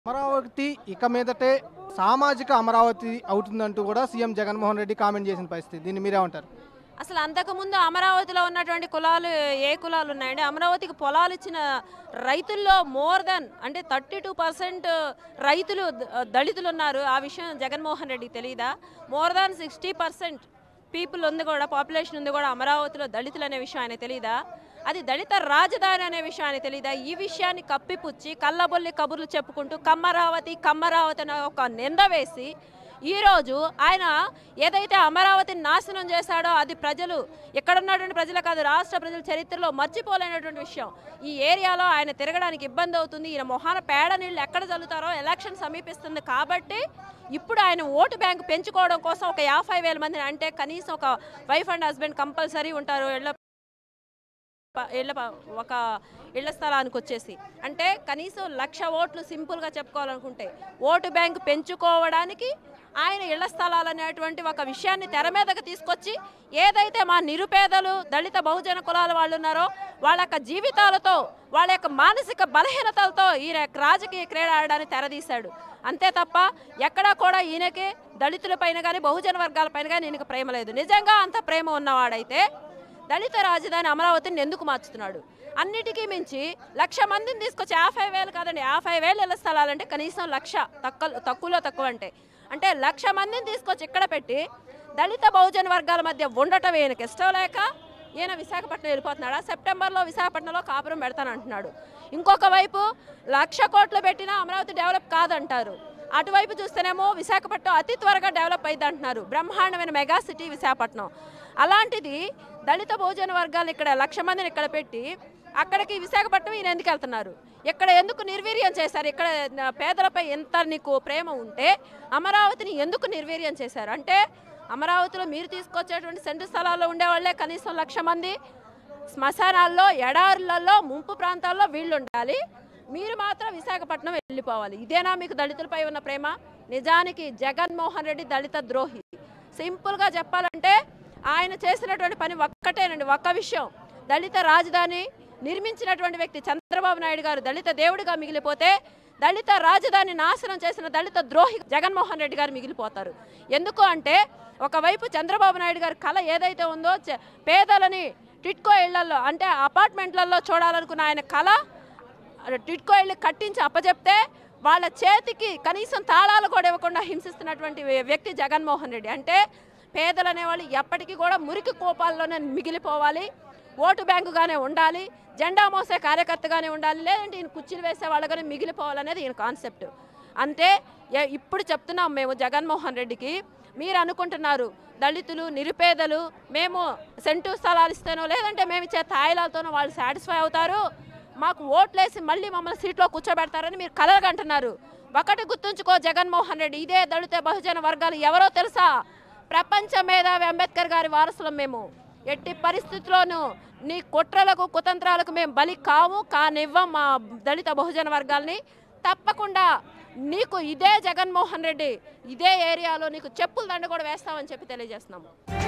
అమరావతి ఇక మీదటే సామాజిక అమరావతి అవుతుందంటూ కూడా సీఎం జగన్మోహన్ రెడ్డి కామెంట్ చేసిన పరిస్థితి దీన్ని మీరేమంటారు అసలు అంతకుముందు అమరావతిలో ఉన్నటువంటి కులాలు ఏ కులాలు ఉన్నాయండి అమరావతికి పొలాలు ఇచ్చిన రైతుల్లో మోర్ దెన్ అంటే థర్టీ టూ పర్సెంట్ రైతులు ద- దళితులు ఉన్నారు ఆ విషయం జగన్మోహన్ రెడ్డికి తెలియదా more than sixty percent people ఉంది కూడా పాపులేషన్ ఉంది కూడా అమరావతిలో దళితులు అనే విషయం ఆయన తెలియదా అది దళిత రాజధాని అనే విషయం ఆయన తెలియదా ఈ విషయాన్ని కప్పిపుచ్చి కళ్ళబొల్లి కబుర్లు చెప్పుకుంటూ కమ్మరావతి కమ్మరావతి అనే ఒక నింద వేసి ఈరోజు ఆయన ఏదైతే అమరావతిని నాశనం చేశాడో అది ప్రజలు ఇక్కడ ఉన్నటువంటి ప్రజలు కాదు రాష్ట్ర ప్రజల చరిత్రలో మర్చిపోలేనటువంటి విషయం ఈ ఏరియాలో ఆయన తిరగడానికి ఇబ్బంది అవుతుంది ఈయన మొహాన పేడ నీళ్ళు ఎక్కడ చల్లుతారో ఎలక్షన్ సమీపిస్తుంది కాబట్టి ఇప్పుడు ఆయన ఓటు బ్యాంక్ పెంచుకోవడం కోసం ఒక యాభై వేల మందిని అంటే కనీసం ఒక వైఫ్ అండ్ హస్బెండ్ కంపల్సరీ ఉంటారు ఇళ్ళ ప- ఇళ్ళ ప- ఒక ఇళ్ల స్థలానికి వచ్చేసి అంటే కనీసం లక్ష ఓట్లు సింపుల్గా చెప్పుకోవాలనుకుంటే ఓటు బ్యాంక్ పెంచుకోవడానికి ఆయన ఇళ్ల స్థలాలు అనేటువంటి ఒక విషయాన్ని తెర మీదకి తీసుకొచ్చి ఏదైతే మా నిరుపేదలు దళిత బహుజన కులాల వాళ్ళు ఉన్నారో వాళ్ళ యొక్క జీవితాలతో వాళ్ళ యొక్క మానసిక బలహీనతలతో ఈయన యొక్క రాజకీయ క్రీడ ఆడడానికి తెరదీశాడు అంతే తప్ప ఎక్కడా కూడా ఈయనకి దళితుల పైన కానీ బహుజన వర్గాల పైన కానీ ఈయనకి ప్రేమ లేదు నిజంగా అంత ప్రేమ ఉన్నవాడైతే దళిత రాజధాని అమరావతిని ఎందుకు మార్చుతున్నాడు అన్నిటికీ మించి లక్ష మందిని తీసుకొచ్చి యాభై వేలు కాదండి యాభై వేలు ఇళ్ల స్థలాలంటే కనీసం లక్ష తక్కువ తక్కువలో తక్కువ అంటే అంటే లక్ష మందిని తీసుకొచ్చి ఇక్కడ పెట్టి దళిత బహుజన వర్గాల మధ్య ఉండటం ఈయనకి ఇష్టం లేక ఈయన విశాఖపట్నం వెళ్ళిపోతున్నాడా సెప్టెంబర్లో విశాఖపట్నంలో కాపురం పెడతానంటున్నాడు ఇంకొక వైపు లక్ష కోట్లు పెట్టినా అమరావతి డెవలప్ కాదంటారు అటువైపు చూస్తేనేమో విశాఖపట్నం అతి త్వరగా డెవలప్ అయింది అంటున్నారు బ్రహ్మాండమైన మెగా సిటీ విశాఖపట్నం అలాంటిది దళిత భోజన వర్గాలు ఇక్కడ లక్ష మందిని ఇక్కడ పెట్టి అక్కడికి విశాఖపట్నం ఈయన ఎందుకు వెళ్తున్నారు ఇక్కడ ఎందుకు నిర్వీర్యం చేశారు ఇక్కడ నా పేదలపై ఎంత నీకు ప్రేమ ఉంటే అమరావతిని ఎందుకు నిర్వీర్యం చేశారు అంటే అమరావతిలో మీరు తీసుకొచ్చేటువంటి సెంటు స్థలాల్లో ఉండేవాళ్ళే కనీసం లక్ష మంది శ్మశానాల్లో ఎడారులలో ముంపు ప్రాంతాల్లో వీళ్ళు ఉండాలి మీరు మాత్రం విశాఖపట్నం వెళ్ళిపోవాలి ఇదేనా మీకు దళితులపై ఉన్న ప్రేమ నిజానికి జగన్మోహన్ రెడ్డి దళిత ద్రోహి సింపుల్గా చెప్పాలంటే ఆయన చేసినటువంటి పని ఒక్కటేనండి ఒక్క విషయం దళిత రాజధాని నిర్మించినటువంటి వ్యక్తి చంద్రబాబు నాయుడు గారు దళిత దేవుడిగా మిగిలిపోతే దళిత రాజధాని నాశనం చేసిన దళిత ద్రోహి జగన్మోహన్ రెడ్డి గారు మిగిలిపోతారు ఎందుకు అంటే ఒకవైపు చంద్రబాబు నాయుడు గారి కళ ఏదైతే ఉందో చ- పేదలని టిట్కో ఇళ్లలో అంటే అపార్ట్మెంట్లలో చూడాలనుకున్న ఆయన కళ టిట్కో ఇల్లు కట్టించి అప్పచెప్తే వాళ్ళ చేతికి కనీసం తాళాలు కూడా ఇవ్వకుండా హింసిస్తున్నటువంటి వ్య- వ్యక్తి జగన్మోహన్ రెడ్డి అంటే పేదలు అనేవాళ్ళు ఎప్పటికీ కూడా మురికి కోపాల్లోనే మిగిలిపోవాలి ఓటు బ్యాంకుగానే ఉండాలి జెండా మోసే కార్యకర్తగానే ఉండాలి లేదంటే ఈయన కుర్చీలు వేసే వాళ్ళగానే మిగిలిపోవాలనేది ఈయన కాన్సెప్ట్ అంతే ఎ- ఇప్పుడు చెప్తున్నాం మేము జగన్మోహన్ రెడ్డికి మీరు అనుకుంటున్నారు దళితులు నిరుపేదలు మేము సెంటు స్థలాలు ఇస్తానో లేదంటే మేము ఇచ్చే తాయిలాలతోనో వాళ్ళు సాటిస్ఫై అవుతారు మాకు ఓట్లేసి మళ్ళీ మమ్మల్ని సీట్లో కూర్చోబెడతారని మీరు కలగంటున్నారు ఒకటి గుర్తుంచుకో జగన్మోహన్ రెడ్డి ఇదే దళిత బహుజన వర్గాలు ఎవరో తెలుసా ప్రపంచ మేధావి అంబేద్కర్ గారి వారసులం మేము ఎట్టి పరిస్థితుల్లోనూ నీ కుట్రలకు కుతంత్రాలకు మేము బలి కాము కానివ్వం మా దళిత బహుజన వర్గాల్ని తప్పకుండా నీకు ఇదే జగన్మోహన్ రెడ్డి ఇదే ఏరియాలో నీకు చెప్పుల దండ కూడా వేస్తామని చెప్పి తెలియజేస్తున్నాము